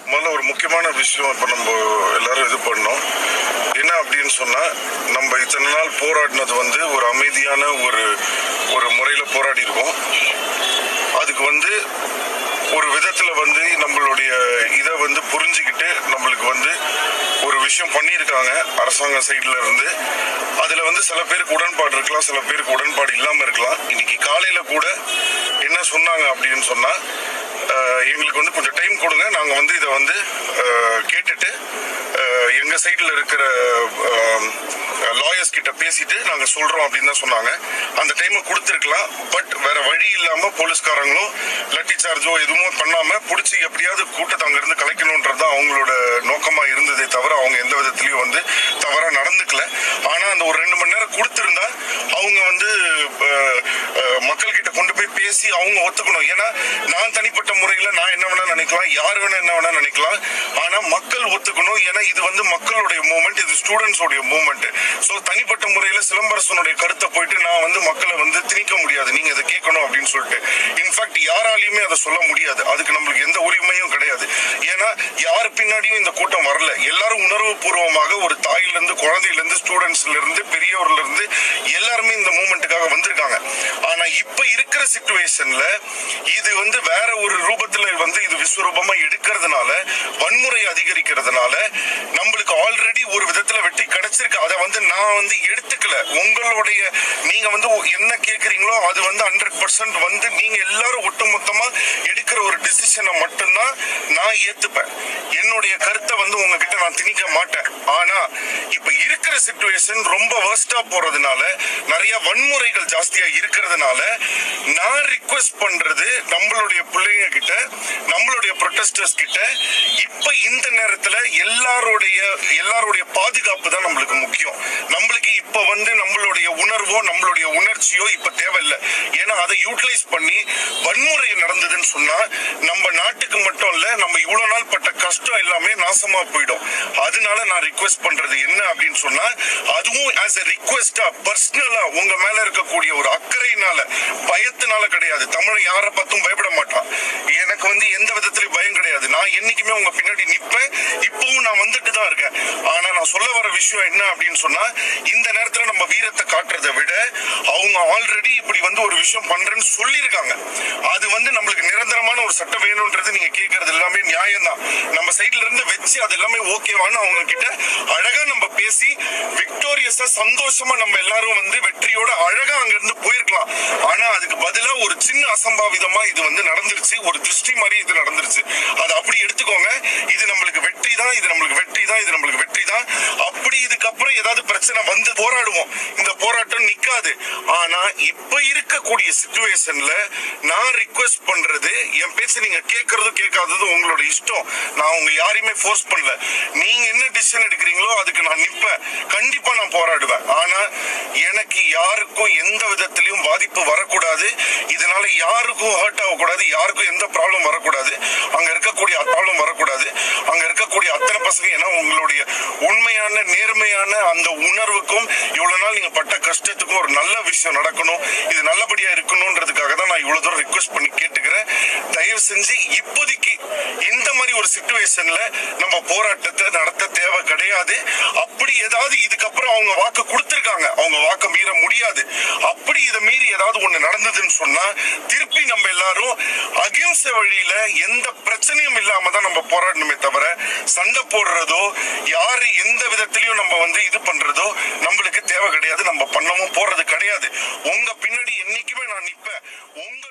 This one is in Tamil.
முதல்ல ஒரு முக்கியமான விஷயம் இப்போ நம்ம எல்லாரும் இது பண்ணோம் என்ன அப்படின்னு சொன்னா நம்ம இத்தனை நாள் போராடினது வந்து ஒரு அமைதியான ஒரு ஒரு முறையில போராடி இருக்கோம் அதுக்கு வந்து ஒரு விதத்துல வந்து நம்மளுடைய இதை வந்து புரிஞ்சுக்கிட்டு நம்மளுக்கு வந்து ஒரு விஷயம் பண்ணியிருக்காங்க அரசாங்க சைடுல இருந்து அதுல வந்து சில பேருக்கு உடன்பாடு இருக்கலாம் சில பேருக்கு உடன்பாடு இல்லாம இருக்கலாம் இன்னைக்கு காலையில கூட என்ன சொன்னாங்க அப்படின்னு சொன்னா அஹ், எங்களுக்கு வந்து கொஞ்சம் டைம் கொடுங்க நாங்க வந்து இதை வந்து அஹ், கேட்டுட்டு அஹ், எங்க சைடுல இருக்கிற லாயர்ஸ் கிட்ட பேசிட்டு நாங்க சொல்றோம் அப்படின்னு தான் சொன்னாங்க அந்த டைமை கொடுத்துருக்கலாம் பட் வேற வழி இல்லாம போலீஸ்காரங்களும் லட்டி சார்ஜோ எதுவும் பண்ணாம புடிச்சு எப்படியாவது கூட்டத்தை அங்க இருந்து கலைக்கணும்ன்றது தான் அவங்களோட நோக்கமா இருந்ததே தவிர அவங்க எந்த விதத்திலயும் வந்து தவறா நடந்துக்கல ஆனா அந்த ஒரு ரெண்டு மணி நேரம் கொடுத்திருந்தா அவங்க வந்து அஹ், அஹ், மக்கள் கிட்ட கொண்டு போய் பேசி அவங்க ஒத்துக்கணும் ஏன்னா நான் தனிப்பட்ட முறையில நான் என்ன வேணா நினைக்கலாம் யார் வேணா என்ன வேணா நினைக்கலாம் ஆனா மக்கள் ஒத்துக்கணும் ஏன்னா இது வந்து மக்களுடைய மூமெண்ட் இது ஸ்டூடெண்ட்ஸ் உடைய மூமெண்ட் சோ தனிப்பட்ட முறையில சிலம்பரசனுடைய கருத்தை போயிட்டு நான் வந்து மக்களை வந்து திணிக்க முடியாது நீங்க இதை கேட்கணும் அப்படின்னு சொல்லிட்டு இன்ஃபேக்ட் யாராலையுமே அதை சொல்ல முடியாது அதுக்கு நம்மளுக்கு எந்த உரிமையும் கிடையாது ஏன்னா யார் பின்னாடியும் இந்த கூட்டம் வரல எல்லாரும் உணர்வு பூர்வமாக ஒரு தாயில இருந்து குழந்தையில இருந்து ஸ்டூடெண்ட்ஸ்ல இருந்து பெரியவர்ல இருந்து எல்லாருமே இந்த மூமெண்ட்டுக்காக வந்திருக்காங்க ஆனா இப்ப இருக்கிற சுச்சுவேஷன்ல இது வந்து வேற ஒரு ரூபத்துல வந்து இது விஸ்வரூபமா எடுக்கிறதுனால வன்முறை அதிகரிக்கிறதுனால நம்மளுக்கு ஆல்ரெடி ஒரு விதத்துல வெற்றி கிடைச்சிருக்கு அதை வந்து நான் வந்து எடுத்துக்கல உங்களுடைய நீங்க வந்து என்ன கேக்குறீங்களோ அது வந்து ஹண்ட்ரட் பர்சன்ட் வந்து நீங்க எல்லாரும் ஒட்டுமொத்தமா எடுக்கிற ஒரு டிசிஷனை மட்டும்தான் நான் ஏத்துப்பேன் என்னுடைய கருத்தை வந்து உங்ககிட்ட நான் திணிக்க மாட்டேன் ஆனா இப்ப இருக்கிற சுச்சுவேஷன் ரொம்ப வேர்ஸ்டா போறதுனால நிறைய வன்முறைகள் ஜாஸ்தியா இருக்கிறதுனால நான் ரிக்வெஸ்ட் பண்றது நம்மளுடைய பிள்ளைங்க கிட்ட நம்மளுடைய ப்ரொட்டஸ்டர்ஸ் கிட்ட இப்ப இந்த நேரத்துல எல்லாருடைய எல்லாருடைய பாதுகாப்பு தான் நம்மளுக்கு முக்கியம் நம்மளுக்கு இப்ப வந்து நம்மளுடைய உணர்வோ நம்மளுடைய உணர்ச்சியோ இப்ப தேவையில்லை ஏன்னா அதை யூட்டிலைஸ் பண்ணி வன்முறை நடந்ததுன்னு சொன்னா நம்ம நாட்டுக்கு மட்டும் இல்ல நம்ம இவ்வளவு நாள் பட்ட கஷ்டம் எல்லாமே நாசமா போயிடும் அதனால நான் ரிக்வெஸ்ட் பண்றது என்ன அப்படின்னு சொன்னா அதுவும் ஆஸ் எ ரிக்வெஸ்டா பர்சனலா உங்க மேல இருக்கக்கூடிய ஒரு அக்கறையினால பயத்தினால கிடையாது தமிழ் யாரை பார்த்தும் பயப்பட மாட்டான் எனக்கு வந்து எந்த விதத்திலயும் பயம் கிடையாது நான் என்னைக்குமே உங்க பின்னாடி நிப்பேன் இப்பவும் நான் வந்துட்டு தான் இருக்கேன் ஆனா நான் சொல்ல வர விஷயம் என்ன அப்படின்னு சொன்னா இந்த நேரத்துல நம்ம வீரத்தை காட்டுறதை விட அவங்க ஆல்ரெடி இப்படி வந்து ஒரு விஷயம் பண்றேன்னு சொல்லியிருக்காங்க அது வந்து நம்மளுக்கு நிரந்தரமான ஒரு சட்டம் வேணும்ன்றது நீங்க கேட்கறது எல்லாமே நியாயம் தான் நம்ம சைட்ல இருந்து வச்சு அது எல்லாமே ஓகேவான்னு அவங்க கிட்ட அழகா நம்ம பேசி விக்டோரியஸா சந்தோஷமா நம்ம எல்லாரும் வந்து வெற்றியோட அழகா அங்க இருந்து போயிருக்கலாம் ஆனா அதுக்கு பதிலா ஒரு சின்ன அசம்பாவிதமா இது வந்து நடந்துருச்சு ஒரு திருஷ்டி மாதிரி இது நடந்துருச்சு அதை அப்படி எடுத்துக்கோங்க இது நம்மளுக்கு வெற்றி தான் இது நம்மளுக்கு வெற்றி தான் இது நம்மளுக்கு வெற்றி தான் அப்படி இதுக்கப்புறம் ஏதாவது பிரச்சனை வந்து போராடுவோம் இந்த போராட்டம் நிக்காது ஆனா இப்ப இருக்கக்கூடிய சுச்சுவேஷன்ல நான் ரிக்வெஸ்ட் பண்றது என் பேச்ச நீங்க கேட்கறதும் கேட்காததும் உங்களோட இஷ்டம் நான் உங்க யாரையுமே ஃபோர்ஸ் பண்ணல நீங்க என்ன டிசிஷன் எடுக்கிறீங்களோ அதுக்கு நான் நிப்பேன் கண்டிப்பா நான் போராடுவேன் ஆனா எனக்கு யாருக்கும் எந்த விதத்திலையும் பாதிப்பு வரக்கூடாது இதனால யாருக்கும் ஹர்ட் ஆகக்கூடாது யாருக்கும் எந்த ப்ராப்ளம் வரக்கூடாது அங்க இருக்கக்கூடிய ப்ராப்ளம் வரக்கூடாது அங்க இருக்கக்கூடிய அத்தனை பசங்க ஏன்னா உங்களுடைய உண்மையான நேர்மையான அந்த உணர்வுக்கும் இவ்வளவு நாள் நீங்க பட்ட கஷ்டத்துக்கும் ஒரு நல்ல விஷயம் நடக்கணும் இது நல்லபடியா இருக்கணும்ன்றதுக்காக தான் நான் இவ்வளவு தூரம் ரிக்வெஸ்ட் பண்ணி கேட்டுக்கிறேன் தயவு செஞ்சு இப்போதைக்கு இந்த மாதிரி ஒரு சுச்சுவேஷன்ல நம்ம போராட்டத்தை நடத்த தேவை கிடையாது அப்படி ஏதாவது இதுக்கப்புறம் அவங்க வாக்கு கொடுத்திருக்காங்க அவங்க வாக்க மீற முடியாது அப்படி இதை மீறி ஏதாவது ஒண்ணு நடந்ததுன்னு சொன்னா திருப்பி நம்ம எல்லாரும் அகிம்சை வழியில எந்த பிரச்சனையும் இல்லாம தான் நம்ம போராடணுமே தவிர சண்டை போடுறதோ யாரு எந்த விதத்திலயும் நம்ம வந்து இது பண்றதோ நம்மளுக்கு தேவை கிடையாது நம்ம பண்ணவும் போறது கிடையாது உங்க பின்னாடி என்னைக்குமே நான் நிப்பேன் உங்க